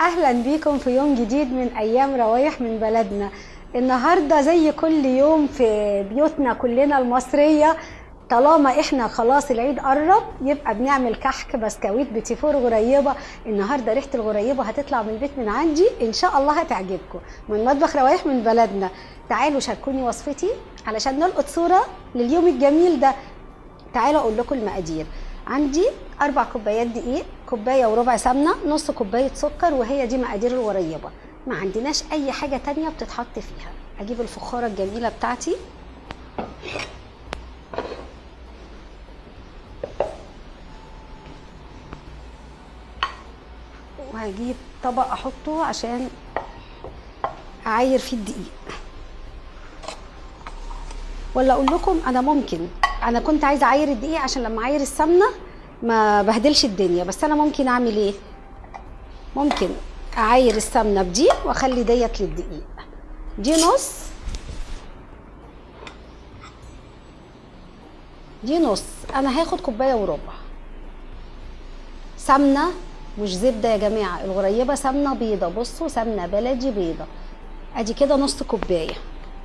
اهلا بيكم في يوم جديد من ايام روايح من بلدنا النهارده زي كل يوم في بيوتنا كلنا المصريه طالما احنا خلاص العيد قرب يبقى بنعمل كحك بسكويت بتيفور غريبه النهارده ريحه الغريبه هتطلع من البيت من عندي ان شاء الله هتعجبكم من مطبخ روايح من بلدنا تعالوا شاركوني وصفتي علشان نلقط صوره لليوم الجميل ده تعالوا اقول لكم المقادير عندي اربع كوبايات دقيق كوبايه وربع سمنه نص كوبايه سكر وهي دي مقادير الغريبه ما عندناش اي حاجه تانية بتتحط فيها اجيب الفخاره الجميله بتاعتي وهجيب طبق احطه عشان اعاير فيه الدقيق ولا اقول لكم انا ممكن انا كنت عايزه اعاير الدقيق عشان لما اعاير السمنه ما بهدلش الدنيا بس انا ممكن اعمل ايه ممكن اعاير السمنه بدي واخلي ديت للدقيق دي نص دي نص انا هاخد كوبايه وربع سمنه مش زبده يا جماعه الغريبه سمنه بيضه بصوا سمنه بلدي بيضه ادي كده نص كوبايه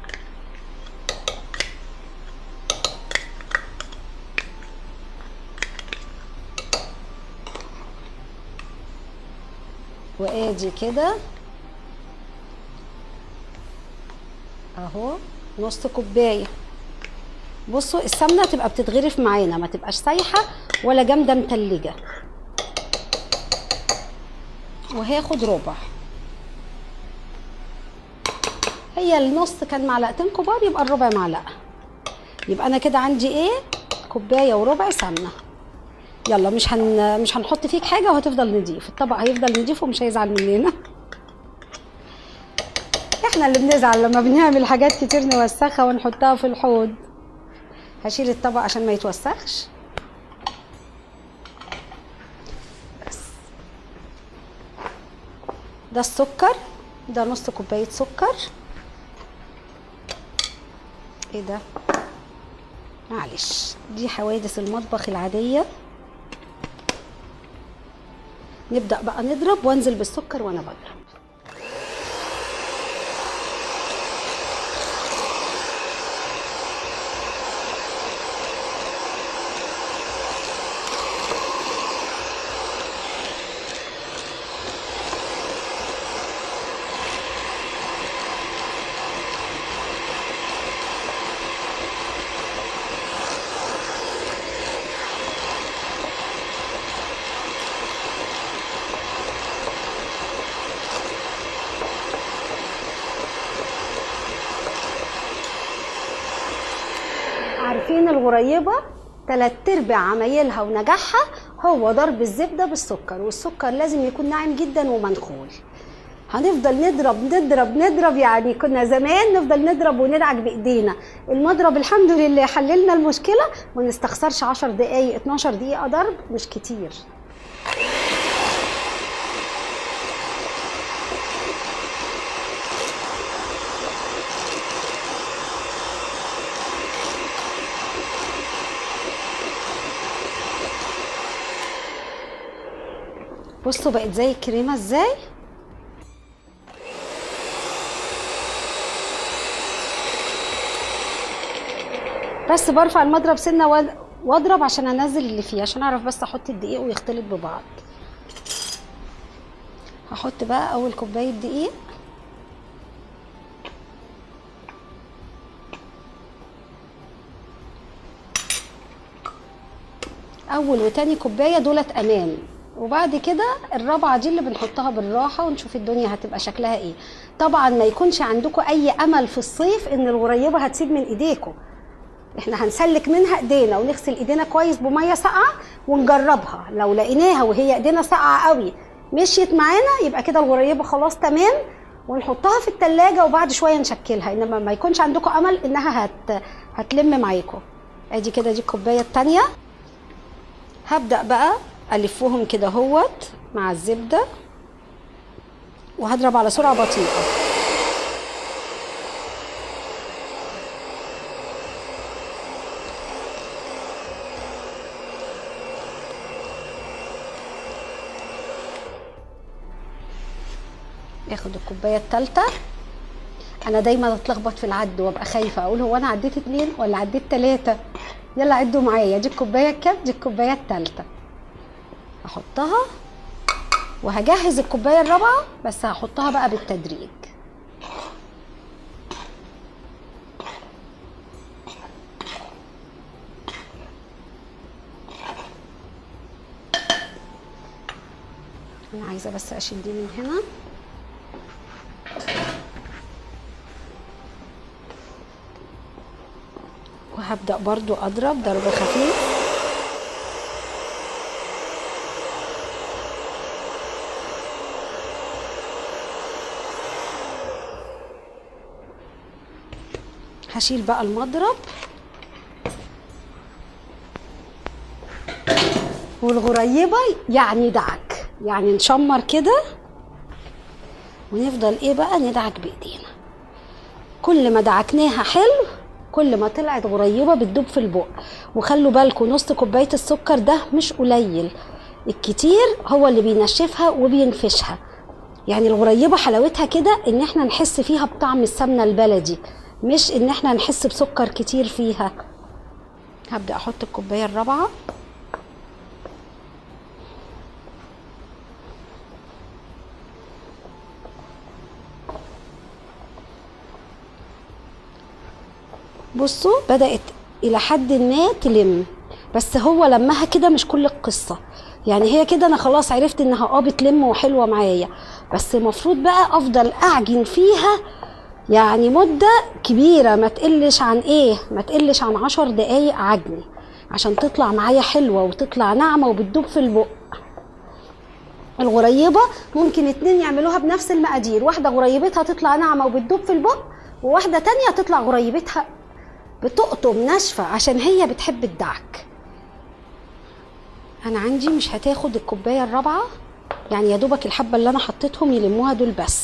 وادي كده اهو نص كوبايه بصوا السمنه تبقى بتتغرف معانا ما تبقاش سايحه ولا جامده متلجه وهاخد ربع هي النص كان معلقتين كبار يبقى الربع معلقه يبقى انا كده عندي ايه كوبايه وربع سمنه يلا مش هن مش هنحط فيك حاجه وهتفضل نضيف الطبق هيفضل نضيف ومش هيزعل مننا احنا اللي بنزعل لما بنعمل حاجات كتير نوسخها ونحطها في الحوض هشيل الطبق عشان ما يتوسخش بس ده السكر ده نص كوبايه سكر ايه ده معلش دي حوادث المطبخ العاديه نبدا بقى نضرب وانزل بالسكر وانا بضرب عارفين الغريبه تلات ارباع عمايلها ونجاحها هو ضرب الزبده بالسكر والسكر لازم يكون ناعم جدا ومنخول هنفضل نضرب نضرب نضرب يعني كنا زمان نفضل نضرب وندعك بايدينا المضرب الحمد لله حللنا المشكله ما نستخسرش 10 دقائق 12 دقيقه ضرب مش كتير بصوا بقت زي الكريمه ازاي بس برفع المضرب سنه واد- واضرب عشان انزل اللي فيه عشان اعرف بس احط الدقيق ويختلط ببعض هحط بقى اول كوبايه دقيق اول وتاني كوبايه دولت امان وبعد كده الرابعه دي اللي بنحطها بالراحه ونشوف الدنيا هتبقى شكلها ايه طبعا ما يكونش عندكم اي امل في الصيف ان الغريبه هتسيب من ايديكم احنا هنسلك منها ايدينا ونغسل ايدينا كويس بميه ساقعه ونجربها لو لقيناها وهي ايدينا ساقعه قوي مشيت معانا يبقى كده الغريبه خلاص تمام ونحطها في التلاجة وبعد شويه نشكلها انما ما يكونش عندكم امل انها هت... هتلم معاكم ادي كده دي الكوبايه التانيه هبدا بقى الفهم كده اهوت مع الزبده وهضرب على سرعه بطيئه اخد الكوبايه الثالثه انا دايما اتلخبط في العد وابقى خايفه اقول هو انا عديت اتنين ولا عديت تلاته يلا عدوا معايا دي الكوبايه الكام دي الكوبايه الثالثه احطها وهجهز الكوبايه الرابعه بس هحطها بقى بالتدريج انا عايزه بس اشيل دي من هنا وهبدا برضو اضرب ضرب خفيف هشيل بقى المضرب والغريبة يعني دعك يعني نشمر كده ونفضل ايه بقى ندعك بايدينا كل ما دعكناها حلو كل ما طلعت غريبة بتدوب في البق وخلوا بالكم نص كوباية السكر ده مش قليل الكتير هو اللي بينشفها وبينفشها يعني الغريبة حلاوتها كده ان احنا نحس فيها بطعم السمنة البلدي مش ان احنا نحس بسكر كتير فيها هبدأ احط الكوباية الرابعة بصوا بدأت إلى حد ما تلم بس هو لمها كده مش كل القصة يعني هي كده أنا خلاص عرفت إنها اه بتلم وحلوة معايا بس المفروض بقى أفضل أعجن فيها يعني مدة كبيرة ما تقلش عن إيه ما تقلش عن عشر دقايق عجن عشان تطلع معايا حلوة وتطلع ناعمة وبتدوب في البق الغريبة ممكن اتنين يعملوها بنفس المقادير واحدة غريبتها تطلع ناعمة وبتدوب في البق وواحدة تانية تطلع غريبتها بتقطم ناشفة عشان هي بتحب الدعك انا عندي مش هتاخد الكوباية الرابعة يعني يا دوبك الحبة اللي انا حطيتهم يلموها دول بس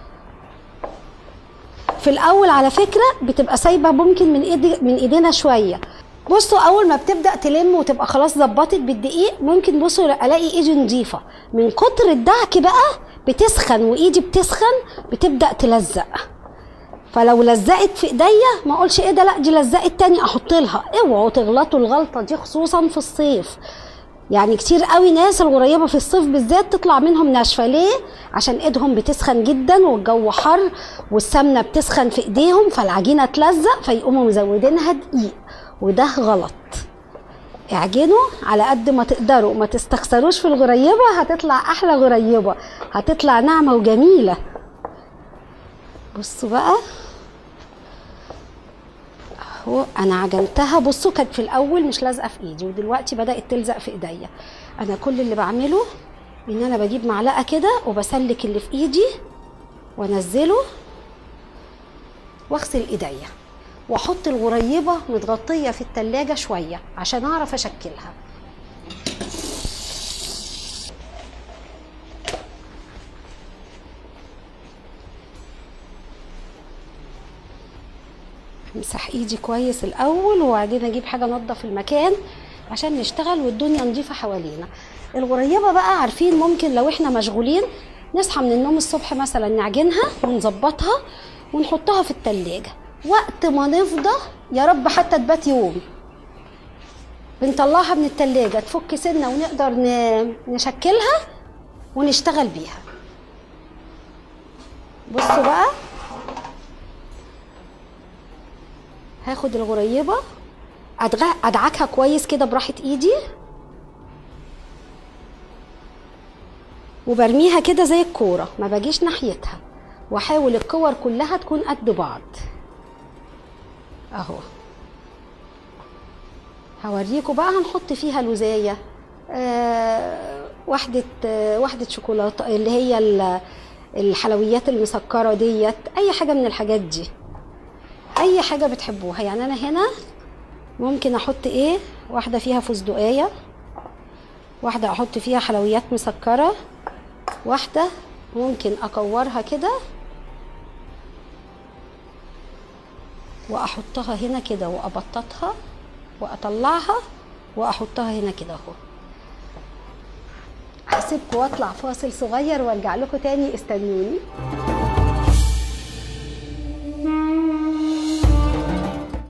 في الاول على فكرة بتبقى سايبة ممكن من ايدي من ايدينا شوية بصوا اول ما بتبدا تلم وتبقى خلاص ظبطت بالدقيق ممكن بصوا الاقي ايدي نظيفه من كتر الدعك بقى بتسخن وايدي بتسخن بتبدا تلزق فلو لزقت في ايديا ما اقولش ايه ده لا دي لزقت تاني احط لها اوعوا تغلطوا الغلطه دي خصوصا في الصيف يعني كتير قوي ناس الغريبه في الصيف بالذات تطلع منهم ناشفه ليه عشان ايدهم بتسخن جدا والجو حر والسمنه بتسخن في ايديهم فالعجينه تلزق فيقوموا مزودينها دقيق وده غلط اعجنوا على قد ما تقدروا ما تستخسروش في الغريبه هتطلع احلى غريبه هتطلع ناعمه وجميله بصوا بقى اهو انا عجنتها بصوا كانت في الاول مش لازقه في ايدي ودلوقتي بدات تلزق في ايديا انا كل اللي بعمله ان انا بجيب معلقه كده وبسلك اللي في ايدي وانزله واغسل ايديا واحط الغريبه متغطيه في التلاجة شويه عشان اعرف اشكلها امسح ايدي كويس الاول وبعدين اجيب حاجه انضف المكان عشان نشتغل والدنيا نظيفه حوالينا الغريبه بقى عارفين ممكن لو احنا مشغولين نصحى من النوم الصبح مثلا نعجنها ونظبطها ونحطها في التلاجة وقت ما نفضى يا رب حتى تبات يوم بنطلعها من التلاجة تفك سنة ونقدر نشكلها ونشتغل بيها بصوا بقى هاخد الغريبه ادعكها كويس كده براحه ايدي وبرميها كده زي الكوره ما باجيش ناحيتها واحاول الكور كلها تكون قد بعض اهو هوريكم بقى هنحط فيها لوزايه آه واحده آه واحده شوكولاته اللي هي الحلويات المسكره ديت اي حاجه من الحاجات دي اي حاجه بتحبوها يعني انا هنا ممكن احط ايه واحده فيها فستقيه واحده احط فيها حلويات مسكره واحده ممكن اكورها كده واحطها هنا كده وابططها واطلعها واحطها هنا كده اهو اسيبكم واطلع فاصل صغير وارجع لكم تاني استنوني